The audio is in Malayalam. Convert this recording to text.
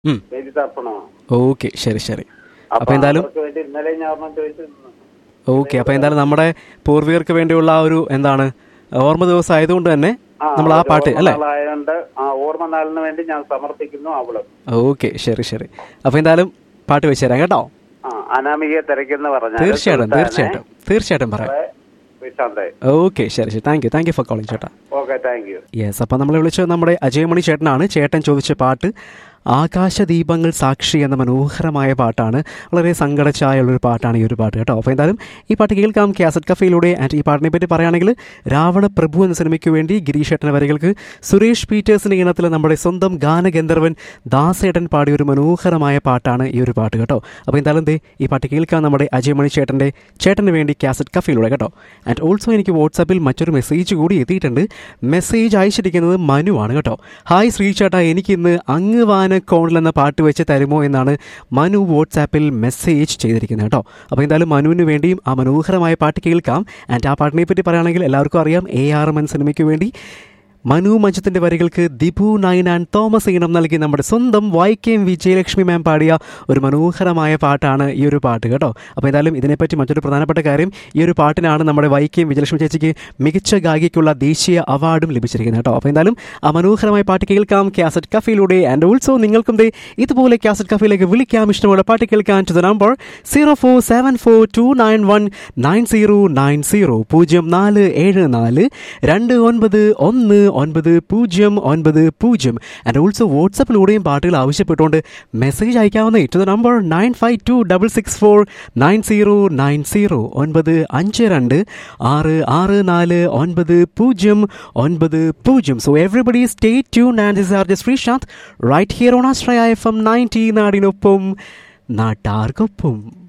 ഉം. ബലിതർപ്പണമാണ് ഓക്കെ ശരി ശരി അപ്പൊ അപ്പോൾ എന്തായാലും അവർക്ക് വേണ്ടി ഇന്നലെ ഞാൻ ഒരെണ്ണം ചോദിച്ചിരുന്നു ഓക്കെ അപ്പോൾ എന്തായാലും നമ്മുടെ പൂർവികർക്ക് വേണ്ടിയുള്ള ആ ഒരു എന്താണ് ഓർമ്മ ദിവസം ആയതുകൊണ്ട് തന്നെ നമ്മൾ ആ ഒരു പാട്ട് അല്ലേ ഓർമ്മനാളായതുകൊണ്ട് ആ ഓർമ്മ നാളിന് വേണ്ടി ഞാൻ സമർപ്പിക്കുന്നു അവള് ഓക്കെ ശരി ശരി അപ്പോൾ എന്തായാലും പാട്ട് വെച്ച് തരാം കേട്ടോ ആ അനാമികയെ തിരക്കെന്ന് പറഞ്ഞാൽ തീർച്ചയായിട്ടും തീർച്ചയായിട്ടും തീർച്ചയായിട്ടും പറയാം വിശാന്തേ ഓക്കെ ശരി ശരി thank you thank you for calling ചേട്ടാ ഓക്കെ താങ്ക് യു യെസ് അപ്പം നമ്മളെ വിളിച്ചത് നമ്മുടെ അജയമണി ചേട്ടനാണ് ചേട്ടൻ ചോദിച്ച പാട്ട് ആകാശദീപങ്ങൾ സാക്ഷി എന്ന മനോഹരമായ പാട്ടാണ് വളരെ സങ്കടച്ചായുള്ളൊരു പാട്ടാണ് ഈ ഒരു പാട്ട് കേട്ടോ അപ്പോൾ എന്തായാലും ഈ പാട്ട് കേൾക്കാം കാസറ്റ് കഫയിലൂടെ ആൻഡ് ഈ പാട്ടിനെ പറ്റി പറയുകയാണെങ്കിൽ രാവണ പ്രഭു എന്ന സിനിമയ്ക്ക് വേണ്ടി ഗിരീഷ് ഏട്ടൻ്റെ വരികൾക്ക് സുരേഷ് പീറ്റേഴ്സിൻ്റെ ഈണത്തിൽ നമ്മുടെ സ്വന്തം ഗാനഗന്ധർവൻ ദാസേട്ടൻ പാടിയ ഒരു മനോഹരമായ പാട്ടാണ് ഈ ഒരു പാട്ട് കേട്ടോ അപ്പോൾ എന്തായാലും ദേ ഈ പാട്ട് കേൾക്കാം നമ്മുടെ അജയമണി ചേട്ടൻ്റെ ചേട്ടന് വേണ്ടി കാസറ്റ് കഫയിലൂടെ കേട്ടോ ആൻഡ് ഓൾസോ എനിക്ക് വാട്സാപ്പിൽ മറ്റൊരു മെസ്സേജ് കൂടി എത്തിയിട്ടുണ്ട് മെസ്സേജ് അയച്ചിരിക്കുന്നത് മനു ആണ് കേട്ടോ ഹായ് ശ്രീ ചേട്ടാ എനിക്കിന്ന് അങ്ങ് വാനക്കോണിൽ എന്ന പാട്ട് വെച്ച് തരുമോ എന്നാണ് മനു വാട്സാപ്പിൽ മെസ്സേജ് ചെയ്തിരിക്കുന്നത് കേട്ടോ അപ്പോൾ എന്തായാലും മനുവിന് വേണ്ടിയും ആ മനോഹരമായ പാട്ട് കേൾക്കാം ആൻഡ് ആ പാട്ടിനെ പറ്റി പറയുകയാണെങ്കിൽ എല്ലാവർക്കും അറിയാം എ ആർ എം എൻ സിനിമയ്ക്ക് വേണ്ടി മനു മഞ്ചത്തിന്റെ വരികൾക്ക് ദിപു നയൻ ആൻഡ് തോമസ് ഈണം നൽകി നമ്മുടെ സ്വന്തം വൈക്കം വിജയലക്ഷ്മി മാം പാടിയ ഒരു മനോഹരമായ പാട്ടാണ് ഈ ഒരു പാട്ട് കേട്ടോ അപ്പോൾ എന്തായാലും ഇതിനെപ്പറ്റി മറ്റൊരു പ്രധാനപ്പെട്ട കാര്യം ഈ ഒരു പാട്ടിനാണ് നമ്മുടെ വൈക്കം വിജയലക്ഷ്മി ചേച്ചിക്ക് മികച്ച ഗായികയ്ക്കുള്ള ദേശീയ അവാർഡും ലഭിച്ചിരിക്കുന്നത് കേട്ടോ അപ്പോൾ എന്തായാലും ആ മനോഹരമായ പാട്ട് കേൾക്കാം കാസറ്റ് കഫയിലൂടെ ആൻഡ് ഓൾസോ നിങ്ങൾക്കും ദേ ഇതുപോലെ കാസറ്റ് കഫയിലേക്ക് വിളിക്കാം ഇഷ്ടമുള്ള പാട്ട് കേൾക്കാൻ to the number zero four seven four two nine one nine zero nine zero പൂജ്യം നാല് ഏഴ് നാല് രണ്ട് ഒൻപത് ഒന്ന് ഒൻപത് പൂജ്യം ഒൻപത് പൂജ്യം ആൻഡ് ഓൾസോ വാട്സപ്പിലൂടെയും പാട്ടുകൾ ആവശ്യപ്പെട്ടുകൊണ്ട് മെസ്സേജ് അയക്കാവുന്ന to the number nine five two double six four nine zero nine zero ഒൻപത് അഞ്ച് രണ്ട് ആറ് ആറ് നാല് ഒൻപത് പൂജ്യം ഒൻപത് പൂജ്യം so everybody stay tune and this R just Sreesanth right here on ആസ്ട്രയ എഫ് എം നയൻറ്റി നാടിനൊപ്പം നാട്ടാർക്കൊപ്പം